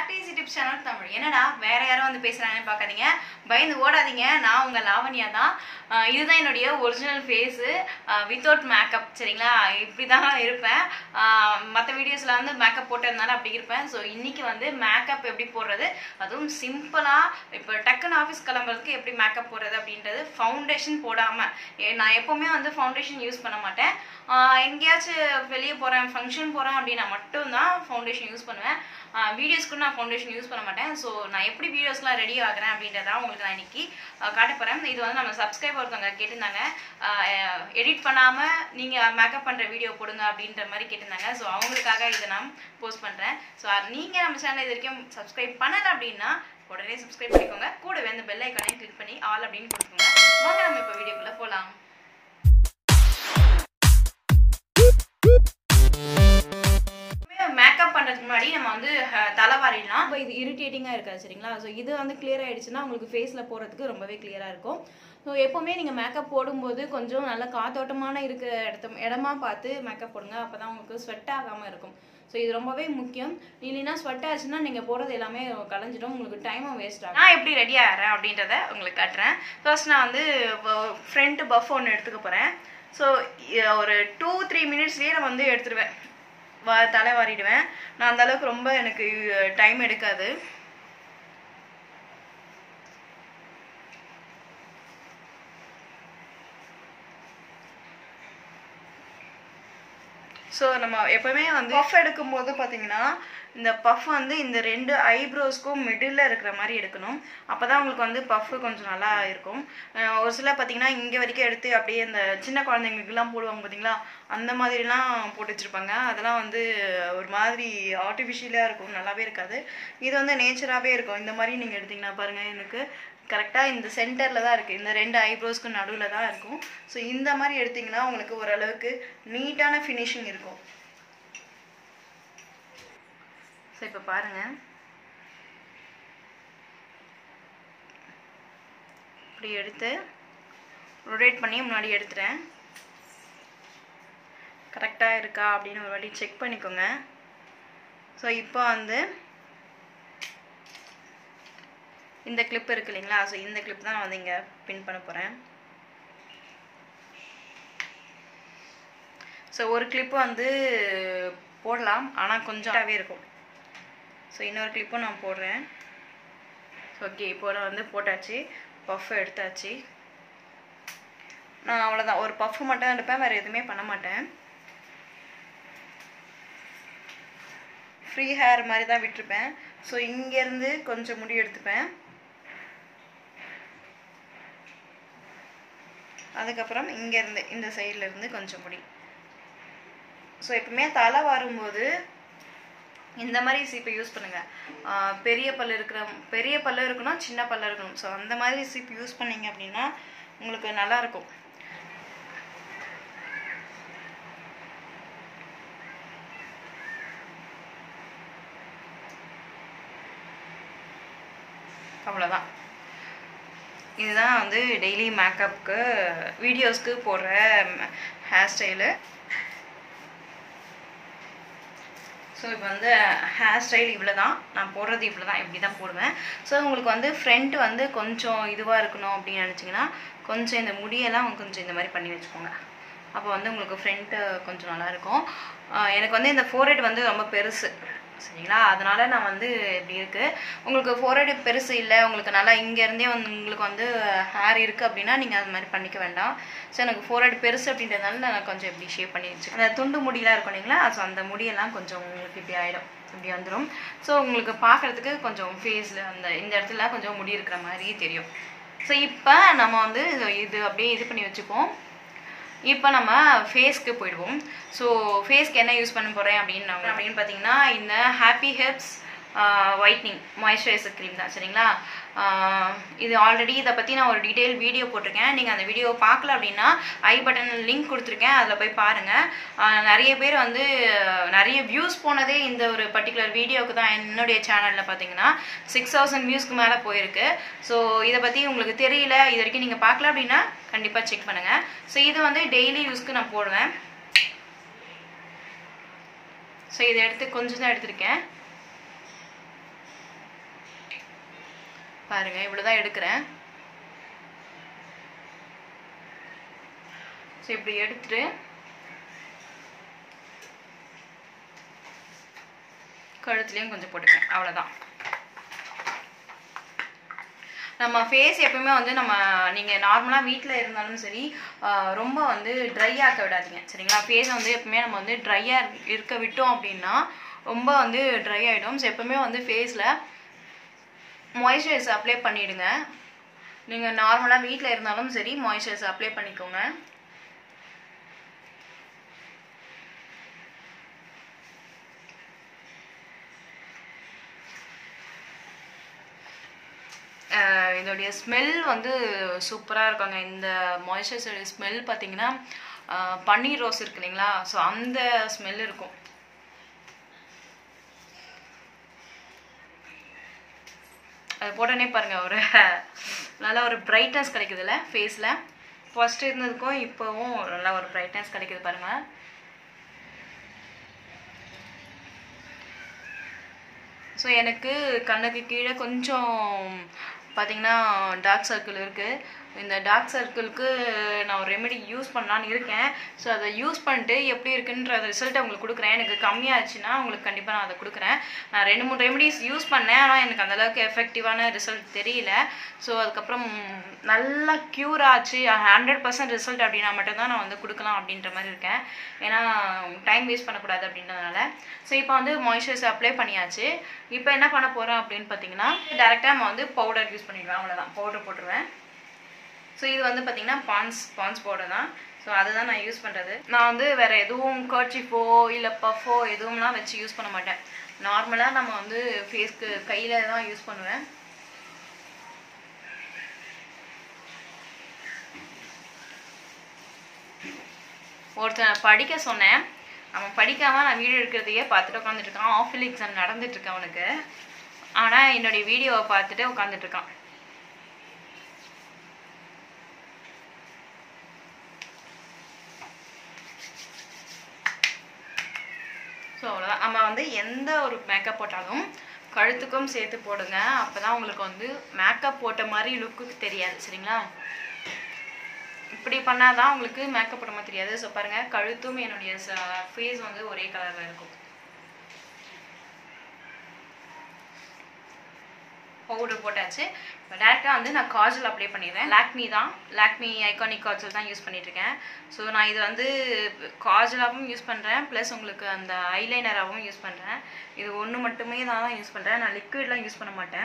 back to easy tips channel Tamil என்னடா வேற யாரும் வந்து பேசுறாங்கன்னு பார்க்காதீங்க பயந்து ஓடாதீங்க நான் உங்க லாவண்யா தான் ஆஹ் இதுதான் என்னுடைய ஒரிஜினல் ஃபேஸு வித்தவுட் மேக்கப் சரிங்களா இப்படி தான் இருப்பேன் மற்ற வீடியோஸில் வந்து மேக்கப் போட்டதுனால அப்படி இருப்பேன் ஸோ இன்னைக்கு வந்து மேக்கப் எப்படி போடுறது அதுவும் சிம்பிளாக இப்போ டக்குன்னு ஆஃபீஸ் கிளம்புறதுக்கு எப்படி மேக்கப் போடுறது அப்படின்றது ஃபவுண்டேஷன் போடாமல் நான் எப்போவுமே வந்து ஃபவுண்டேஷன் யூஸ் பண்ண மாட்டேன் ஆஹ் எங்கேயாச்சும் வெளியே போகிறேன் ஃபங்க்ஷன் போகிறேன் அப்படின்னா மட்டும்தான் ஃபவுண்டேஷன் யூஸ் பண்ணுவேன் வீடியோஸ்க்கு நான் ஃபவுண்டேஷன் யூஸ் பண்ண மாட்டேன் ஸோ நான் எப்படி வீடியோஸ்லாம் ரெடி ஆகுறேன் அப்படின்றத உங்களுக்கு நான் இன்னைக்கு ஆஹ் காட்ட போகிறேன் இது வந்து நம்ம சப்ஸ்கிரைபர் ஒருத்தவங்க கேட்டிருந்தாங்க எடிட் பண்ணாமல் நீங்கள் மேக்கப் பண்ணுற வீடியோ போடுங்க அப்படின்ற மாதிரி கேட்டிருந்தாங்க ஸோ அவங்களுக்காக இதை நான் போஸ்ட் பண்ணுறேன் ஸோ நீங்கள் நம்ம சேனல் இது வரைக்கும் சப்ஸ்கிரைப் பண்ணலை அப்படின்னா உடனே சப்ஸ்கிரைப் பண்ணிக்கோங்க கூடவே அந்த பெல் ஐக்கானையும் கிளிக் பண்ணி ஆல் அப்படின்னு கொடுத்துக்கோங்க வாங்க நம்ம இப்போ வீடியோக்குள்ளே போகலாம் மேக்கப் பண்ணுறதுக்கு முன்னாடி நம்ம வந்து அஹ், தலை வாரிடலாம் இப்போ இது இரிட்டேட்டிங்காக இருக்காது சரிங்களா ஸோ இது வந்து கிளியர் ஆயிடுச்சுன்னா உங்களுக்கு ஃபேஸில் போகிறதுக்கு ரொம்பவே கிளியராக இருக்கும் ஸோ எப்போவுமே நீங்கள் மேக்கப் போடும்போது கொஞ்சம் நல்ல காத்தோட்டமான இருக்கிற இடத்த இடமா பார்த்து மேக்கப் போடுங்க அப்போ தான் உங்களுக்கு ஸ்வெட் ஆகாமல் இருக்கும் ஸோ இது ரொம்பவே முக்கியம் இல்லைன்னா ஸ்வெட் ஆச்சுன்னா நீங்கள் போடுறது எல்லாமே கலைஞ்சிடும் உங்களுக்கு டைமும் வேஸ்ட் ஆகும் நான் எப்படி ரெடி ஆகிறேன் அப்படின்றத உங்களுக்கு காட்டுறேன் ஃபர்ஸ்ட் நான் வந்து ஃப்ரண்ட் பஃப் ஒன்று எடுத்துக்க போகிறேன் ஸோ ஒரு டூ த்ரீ மினிட்ஸ்லேயே நான் வந்து எடுத்துருவேன் வா தலை வாரிடுவேன் நான் அந்த அளவுக்கு ரொம்ப எனக்கு டைம் எடுக்காது ஸோ நம்ம எப்பவுமே வந்து பஃப் எடுக்கும்போது பார்த்தீங்கன்னா இந்த பஃப் வந்து இந்த ரெண்டு ஐப்ரோஸ்க்கும் மிடில் இருக்கிற மாதிரி எடுக்கணும் அப்போ தான் உங்களுக்கு வந்து பஃப் கொஞ்சம் நல்லா இருக்கும் அஹ் ஒரு சில பார்த்தீங்கன்னா இங்கே வரைக்கும் எடுத்து அப்படியே இந்த சின்ன குழந்தைங்களுக்குலாம் போடுவாங்க பார்த்தீங்களா அந்த மாதிரிலாம் போட்டு வச்சுருப்பாங்க அதெல்லாம் வந்து ஒரு மாதிரி ஆர்டிஃபிஷியலாக இருக்கும் நல்லாவே இருக்காது இது வந்து நேச்சராகவே இருக்கும் இந்த மாதிரி நீங்கள் எடுத்தீங்கன்னா பாருங்கள் எனக்கு கரெக்டாக இந்த சென்டரில் தான் இருக்குது இந்த ரெண்டு ஐப்ரோஸ்க்கு நடுவில் தான் இருக்கும் ஸோ இந்த மாதிரி எடுத்தீங்கன்னா உங்களுக்கு ஓரளவுக்கு நீட்டான ஃபினிஷிங் இருக்கும் ஸோ இப்போ பாருங்கள் இப்படி எடுத்து ரொட்டேட் பண்ணி முன்னாடி எடுத்துட்டேன் கரெக்டாக இருக்கா அப்படின்னு ஒரு வாட்டி செக் பண்ணிக்கோங்க ஸோ இப்போ வந்து இந்த கிளிப் இருக்கு இல்லைங்களா ஸோ இந்த கிளிப் தான் நான் வந்து இங்கே பின் பண்ண போகிறேன் ஸோ ஒரு கிளிப்பு வந்து போடலாம் ஆனால் கொஞ்சமாகவே இருக்கும் ஸோ இன்னொரு கிளிப்பும் நான் போடுறேன் ஸோ ஓகே இப்போ நான் வந்து போட்டாச்சு பஃப் எடுத்தாச்சு நான் அவ்வளோதான் ஒரு பஃப் மட்டும் எடுப்பேன் வேறு எதுவுமே பண்ண மாட்டேன் ஃப்ரீ ஹேர் மாதிரி தான் விட்டுருப்பேன் ஸோ இங்கேருந்து கொஞ்சம் முடி எடுத்துப்பேன் அதுக்கப்புறம் இங்கேருந்து இந்த சைடில் இருந்து கொஞ்சம் முடி ஸோ எப்பவுமே தலை வரும்போது இந்த மாதிரி சீப்பை யூஸ் பண்ணுங்கள் பெரிய பல்லு இருக்கிற பெரிய பல்லு இருக்கணும் சின்ன பல்லு இருக்கணும் ஸோ அந்த மாதிரி சீப் யூஸ் பண்ணீங்க அப்படின்னா உங்களுக்கு நல்லாயிருக்கும் அவ்வளோதான் இதுதான் வந்து டெய்லி மேக்கப்புக்கு வீடியோஸ்க்கு போடுற ஹேர் ஸ்டைலு ஸோ இப்போ வந்து ஹேர் ஸ்டைல் இவ்வளோ தான் நான் போடுறது இவ்வளோ தான் இப்படி தான் போடுவேன் ஸோ உங்களுக்கு வந்து ஃப்ரண்ட் வந்து கொஞ்சம் இதுவாக இருக்கணும் அப்படின்னு நினச்சிங்கன்னா கொஞ்சம் இந்த முடியெல்லாம் கொஞ்சம் இந்த மாதிரி பண்ணி வச்சுக்கோங்க அப்போ வந்து உங்களுக்கு ஃப்ரண்ட்டு கொஞ்சம் நல்லாயிருக்கும் எனக்கு வந்து இந்த ஃபோர்ஹெட் வந்து ரொம்ப பெருசு சரிங்களா அதனால நான் வந்து இப்படி இருக்கு உங்களுக்கு ஃபோர்ஹெட் பெருசு இல்லை உங்களுக்கு நல்லா இங்கேருந்தே வந்து உங்களுக்கு வந்து ஹேர் இருக்குது அப்படின்னா நீங்கள் அது மாதிரி பண்ணிக்க வேண்டாம் ஸோ எனக்கு ஃபோர்ஹெட் பெருசு அப்படின்றதுனால நான் கொஞ்சம் இப்படி ஷேப் பண்ணி வச்சு அந்த துண்டு முடியெல்லாம் இருக்கும் இல்லைங்களா ஸோ அந்த முடியெல்லாம் கொஞ்சம் உங்களுக்கு இப்படி ஆகிடும் இப்படி வந்துடும் ஸோ உங்களுக்கு பார்க்குறதுக்கு கொஞ்சம் ஃபேஸில் அந்த இந்த இடத்துல கொஞ்சம் முடி இருக்கிற மாதிரி தெரியும் ஸோ இப்போ நம்ம வந்து இது அப்படியே இது பண்ணி வச்சுப்போம் இப்போ நம்ம ஃபேஸ்க்கு போயிடுவோம் ஸோ ஃபேஸ்க்கு என்ன யூஸ் பண்ண போகிறேன் அப்படின்னு அப்படின்னு பார்த்தீங்கன்னா இந்த happy herbs whitening moisturiser cream தான் சரிங்களா ஆஹ் இது ஆல்ரெடி இதை பற்றி நான் ஒரு டீட்டெயில் வீடியோ போட்டிருக்கேன் நீங்கள் அந்த வீடியோ பார்க்கல அப்படின்னா ஐ பட்டன் லிங்க் கொடுத்துருக்கேன் அதில் போய் பாருங்கள் நிறைய பேர் வந்து நிறைய வியூஸ் போனதே இந்த ஒரு பர்டிகுலர் வீடியோவுக்கு தான் என்னுடைய சேனலில் பார்த்தீங்கன்னா சிக்ஸ் தௌசண்ட் வியூஸ்க்கு மேலே போயிருக்கு ஸோ இதை பற்றி உங்களுக்கு தெரியல இது வரைக்கும் நீங்கள் பார்க்கல அப்படின்னா கண்டிப்பாக செக் பண்ணுங்கள் ஸோ இது வந்து டெய்லி யூஸ்க்கு நான் போடுவேன் ஸோ இதை எடுத்து கொஞ்சம் தான் எடுத்திருக்கேன் பாருங்க இவ்வளோதான் எடுக்கிறேன் ஸோ இப்படி எடுத்துட்டு கழுத்துலேயும் கொஞ்சம் போட்டுக்கிறேன் அவ்வளோதான் நம்ம ஃபேஸ் எப்பவுமே வந்து நம்ம நீங்கள் நார்மலாக வீட்டில் இருந்தாலும் சரி ஆஹ் ரொம்ப வந்து ட்ரை ஆக்க விடாதீங்க சரிங்களா ஃபேஸை வந்து எப்பவுமே நம்ம வந்து ட்ரையாக இருக்க விட்டோம் அப்படின்னா ரொம்ப வந்து ட்ரை ஆகிடும் ஸோ எப்பவுமே வந்து ஃபேஸில் மாய்ஸ்சரைசர் அப்ளை பண்ணிவிடுங்க நீங்கள் நார்மலாக வீட்டில் இருந்தாலும் சரி மாய்ஸ்சரைசர் அப்ளை பண்ணிக்கோங்க ஆஹ் இதோடைய ஸ்மெல் வந்து சூப்பராக இருக்குங்க இந்த மாய்ஸ்சரைசர் ஸ்மெல் பார்த்தீங்கன்னா ஆஹ் பன்னீர் ரோஸ் இருக்கு இல்லைங்களா ஸோ அந்த ஸ்மெல் இருக்கும் அது போட்டோன்னே பாருங்க ஒரு நல்ல ஒரு பிரைட்னஸ் கிடைக்குதுல்ல ஃபேஸில் ஃபர்ஸ்ட் இருந்ததுக்கும் இப்போவும் நல்ல ஒரு பிரைட்னஸ் கிடைக்குது பாருங்க ஸோ எனக்கு கண்ணுக்கு கீழே கொஞ்சம் பார்த்தீங்கன்னா டார்க் சர்க்கிள் இருக்குது இந்த டார்க் சர்க்கிளுக்கு நான் ஒரு ரெமெடி யூஸ் பண்ணலான்னு இருக்கேன் ஸோ அதை யூஸ் பண்ணிட்டு எப்படி இருக்குன்ற ரிசல்ட்டை உங்களுக்கு கொடுக்குறேன் எனக்கு கம்மியாச்சுன்னா உங்களுக்கு கண்டிப்பாக நான் அதை கொடுக்குறேன் நான் ரெண்டு மூணு ரெமெடிஸ் யூஸ் பண்ணேன் ஆனால் எனக்கு அந்தளவுக்கு எஃபெக்டிவான ரிசல்ட் தெரியல ஸோ அதுக்கப்புறம் நல்லா க்யூர் ஆச்சு ஹண்ட்ரட் பர்சன்ட் ரிசல்ட் அப்படின்னா மட்டும்தான் நான் வந்து கொடுக்கலாம் அப்படின்ற மாதிரி இருக்கேன் ஏன்னா டைம் வேஸ்ட் பண்ணக்கூடாது அப்படின்றதுனால ஸோ இப்போ வந்து மாய்ஸ்சரைசர் அப்ளை பண்ணியாச்சு இப்போ என்ன பண்ண போகிறோம் அப்படின்னு பார்த்தீங்கன்னா டேரெக்டாக நம்ம வந்து பவுடர் யூஸ் பண்ணிடுவேன் அவ்வளோதான் பவுடர் போட்டுருவேன் ஸோ இது வந்து பார்த்தீங்கன்னா பான்ஸ் பான்ஸ் பவுடர் தான் ஸோ அதுதான் நான் யூஸ் பண்ணுறது நான் வந்து வேறு எதுவும் கர்ச்சிஃபோ இல்லை பஃபோ எதுவும்லாம் வச்சு யூஸ் பண்ண மாட்டேன் நார்மலாக நம்ம வந்து ஃபேஸ்க்கு கையில் தான் யூஸ் பண்ணுவேன் ஒருத்தன் படிக்க சொன்னேன் அவன் படிக்காம நான் வீடியோ எடுக்கிறதையே பார்த்துட்டு உட்காந்துட்டு இருக்கான் ஆஃபில் எக்ஸாம் நடந்துட்டு இருக்கு அவனுக்கு ஆனால் என்னுடைய வீடியோவை பார்த்துட்டு உட்காந்துட்டு இருக்கான் ஸோ அவ்வளோதான் நம்ம வந்து எந்த ஒரு மேக்கப் போட்டாலும் கழுத்துக்கும் சேர்த்து போடுங்க அப்போ தான் உங்களுக்கு வந்து மேக்கப் போட்ட மாதிரி லுக்கு தெரியாது சரிங்களா இப்படி பண்ணால் தான் உங்களுக்கு மேக்கப் போட்ட மாதிரி தெரியாது ஸோ பாருங்கள் கழுத்தும் என்னுடைய ஃபேஸ் வந்து ஒரே கலரில் இருக்கும் பவுடர் போட்டாச்சு இப்போ டேரெக்டாக வந்து நான் காஜல் அப்ளை பண்ணிடுறேன் லாக்மி தான் லாக்மி ஐகானிக் காஜல் தான் யூஸ் பண்ணிகிட்ருக்கேன் ஸோ நான் இது வந்து காஜலாகவும் யூஸ் பண்ணுறேன் ப்ளஸ் உங்களுக்கு அந்த ஐலைனராகவும் யூஸ் பண்ணுறேன் இது ஒன்று மட்டுமே தான் தான் யூஸ் பண்ணுறேன் நான் லிக்விட்லாம் யூஸ் பண்ண மாட்டேன்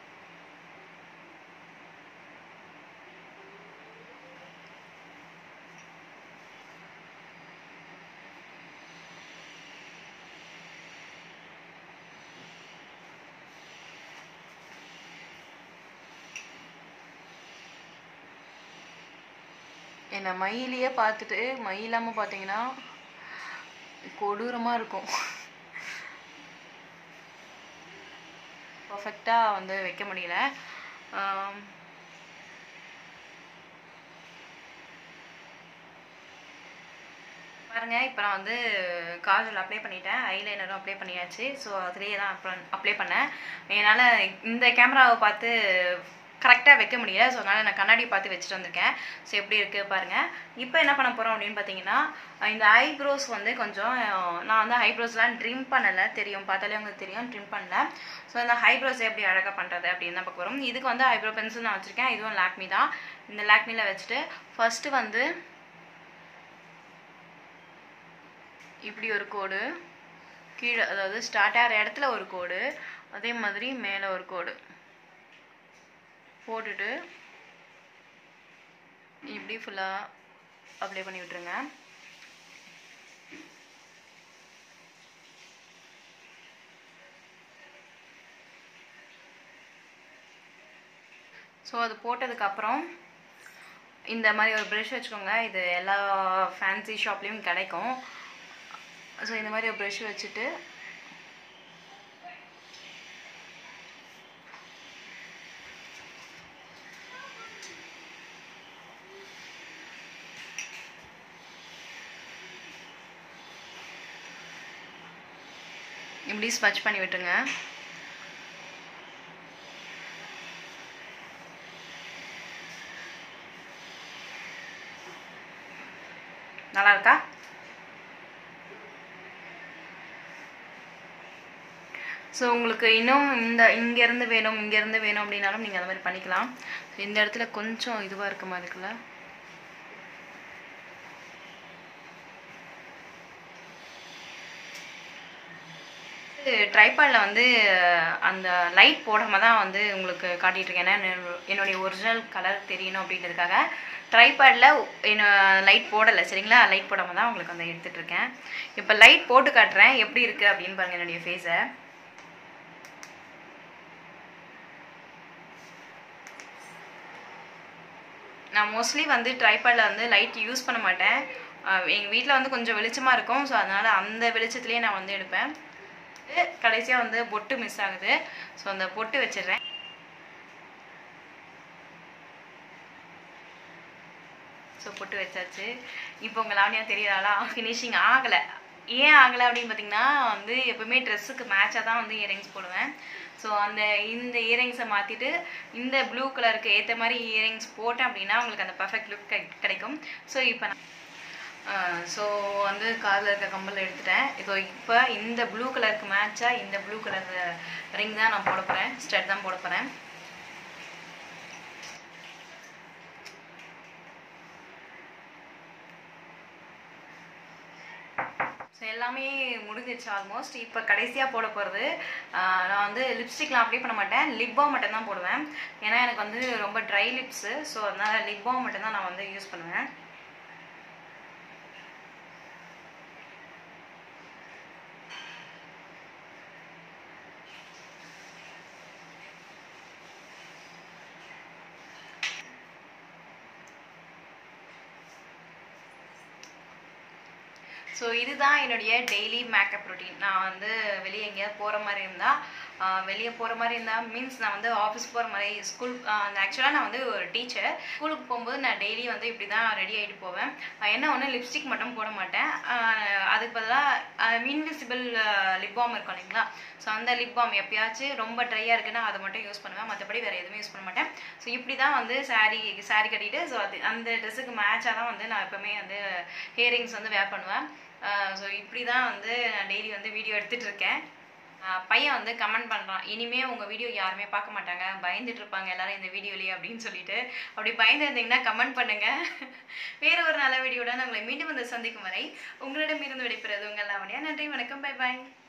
என்னை மயிலையே பார்த்துட்டு மயிலாமல் பார்த்தீங்கன்னா கொடூரமாக இருக்கும் பர்ஃபெக்டாக வந்து வைக்க முடியல ஆம், பாருங்க இப்போ நான் வந்து காஜல் அப்ளை பண்ணிட்டேன் ஐலைனரும் அப்ளை பண்ணியாச்சு ஸோ அதுலேயே தான் அப்ளை பண்ணேன் என்னால் இந்த கேமராவை பார்த்து கரெக்டாக வைக்க முடியல ஸோ அதனால் நான் கண்ணாடி பார்த்து வச்சுட்டு வந்திருக்கேன் ஸோ எப்படி இருக்குது பாருங்கள் இப்போ என்ன பண்ண போகிறோம் அப்படின்னு பார்த்தீங்கன்னா இந்த ஐப்ரோஸ் வந்து கொஞ்சம் நான் வந்து ஐப்ரோஸ்லாம் ட்ரிம் பண்ணலை தெரியும் பார்த்தாலே உங்களுக்கு தெரியும் ட்ரிம் பண்ணல ஸோ இந்த ஐப்ரோஸ் எப்படி அழகாக பண்ணுறது அப்படின்னு தான் பார்க்க போகிறோம் இதுக்கு வந்து ஐப்ரோ பென்சில் நான் வச்சுருக்கேன் இதுவும் லாக்மி தான் இந்த லாக்மியில் வச்சுட்டு ஃபஸ்ட்டு வந்து இப்படி ஒரு கோடு கீழே அதாவது ஸ்டார்ட் ஆகிற இடத்துல ஒரு கோடு அதே மாதிரி மேலே ஒரு கோடு போட்டுட்டு இப்படி ஃபுல்லாக அப்ளை பண்ணி விட்டுருங்க ஸோ அது போட்டதுக்கப்புறம் இந்த மாதிரி ஒரு ப்ரஷ் வச்சுக்கோங்க இது எல்லா ஃபேன்சி ஷாப்லேயும் கிடைக்கும் ஸோ இந்த மாதிரி ஒரு ப்ரஷ் வச்சுட்டு இப்படி ஸ்மச் பண்ணி விட்டுருங்க நல்லா இருக்கா ஸோ உங்களுக்கு இன்னும் இந்த இங்கேருந்து வேணும் இங்கேருந்து வேணும் அப்படின்னாலும் நீங்கள் அந்த மாதிரி பண்ணிக்கலாம் இந்த இடத்துல கொஞ்சம் இதுவாக இருக்க மாதிரி இருக்குல்ல ட்ரைபாடில் வந்து அந்த லைட் போடாமல் தான் வந்து உங்களுக்கு காட்டிகிட்டு இருக்கேன் ஏன்னா என்னோட- என்னுடைய ஒரிஜினல் கலர் தெரியணும் அப்படின்றதுக்காக ட்ரைபேடில் என்ன லைட் போடலை சரிங்களா லைட் போடாமல் தான் உங்களுக்கு வந்து எடுத்துகிட்டு இருக்கேன் இப்போ லைட் போட்டு காட்டுறேன் எப்படி இருக்குது அப்படின்னு பாருங்கள் என்னுடைய ஃபேஸை நான் மோஸ்ட்லி வந்து ட்ரைபேடில் வந்து லைட் யூஸ் பண்ண மாட்டேன் எங்கள் வீட்டில் வந்து கொஞ்சம் வெளிச்சமாக இருக்கும் ஸோ அதனால் அந்த வெளிச்சத்துலேயே நான் வந்து எடுப்பேன் கடைசியாக வந்து பொட்டு மிஸ் ஆகுது ஸோ அந்த பொட்டு வச்சிடுறேன் ஸோ பொட்டு வச்சாச்சு இப்போ உங்கள் லாவணியா தெரியறாளா ஃபினிஷிங் ஆகலை ஏன் ஆகலை அப்படின்னு பார்த்தீங்கன்னா வந்து எப்பவுமே ட்ரெஸ்ஸுக்கு மேட்சாக தான் வந்து இயரிங்ஸ் போடுவேன் ஸோ அந்த இந்த இயரிங்ஸை மாற்றிட்டு இந்த ப்ளூ கலருக்கு ஏற்ற மாதிரி இயரிங்ஸ் போட்டேன் அப்படின்னா உங்களுக்கு அந்த பர்ஃபெக்ட் லுக் கிடைக்கும் ஸோ இப்போ நான் ஸோ வந்து காதில் இருக்க கம்பல் எடுத்துட்டேன் இப்போ இப்போ இந்த ப்ளூ கலருக்கு மேட்சாக இந்த ப்ளூ கலர் ரிங் தான் நான் போட போகிறேன் ஸ்டட் தான் போட போகிறேன் ஸோ எல்லாமே முடிஞ்சிருச்சு ஆல்மோஸ்ட் இப்போ கடைசியாக போட போகிறது நான் வந்து லிப்ஸ்டிக்லாம் அப்ளை பண்ண மாட்டேன் லிப் பாம் மட்டும் தான் போடுவேன் ஏன்னா எனக்கு வந்து ரொம்ப ட்ரை லிப்ஸு ஸோ அதனால் லிப் பாம் மட்டும் தான் நான் வந்து யூஸ் பண்ணுவேன் ஸோ இதுதான் என்னுடைய டெய்லி மேக்கப் ரொட்டீன் நான் வந்து வெளியே எங்கேயாவது போகிற மாதிரி இருந்தால் வெளியே போகிற மாதிரி இருந்தால் மீன்ஸ் நான் வந்து ஆஃபீஸ் போகிற மாதிரி ஸ்கூல் ஆக்சுவலாக நான் வந்து ஒரு டீச்சர் ஸ்கூலுக்கு போகும்போது நான் டெய்லி வந்து இப்படி தான் ரெடி ஆகிட்டு போவேன் ஆஹ் என்ன ஒன்று லிப்ஸ்டிக் மட்டும் போட மாட்டேன் ஆஹ் அதுக்கு பதிலாக இன்விசிபிள் லிப் பாம் இருக்கும் இல்லைங்களா ஸோ அந்த லிப் பாம் எப்பயாச்சும் ரொம்ப ட்ரையாக இருக்குன்னா அதை மட்டும் யூஸ் பண்ணுவேன் மற்றபடி வேறு எதுவுமே யூஸ் பண்ண மாட்டேன் ஸோ இப்படி தான் வந்து saree saree கட்டிட்டு ஸோ அது அந்த ட்ரெஸ்ஸுக்கு மேட்சாக தான் வந்து நான் எப்போவுமே வந்து ஹியரிங்ஸ் வந்து வேர் பண்ணுவேன் ஸோ இப்படி தான் வந்து நான் டெய்லி வந்து வீடியோ எடுத்துகிட்டு இருக்கேன் ஆஹ் பையன் வந்து கமெண்ட் பண்ணுறான் இனிமே உங்கள் வீடியோ யாருமே பார்க்க மாட்டாங்க பயந்துட்டு இருப்பாங்க எல்லாரும் இந்த வீடியோலேயே அப்படின்னு சொல்லிட்டு அப்படி பயந்து இருந்தீங்கன்னா கமெண்ட் பண்ணுங்க வேற ஒரு நல்ல வீடியோட நான் உங்களை மீண்டும் வந்து சந்திக்கும் வரை உங்களிடமிருந்து விடைபெறுவது உங்கள் லாவணியா நன்றி வணக்கம் பை பாய்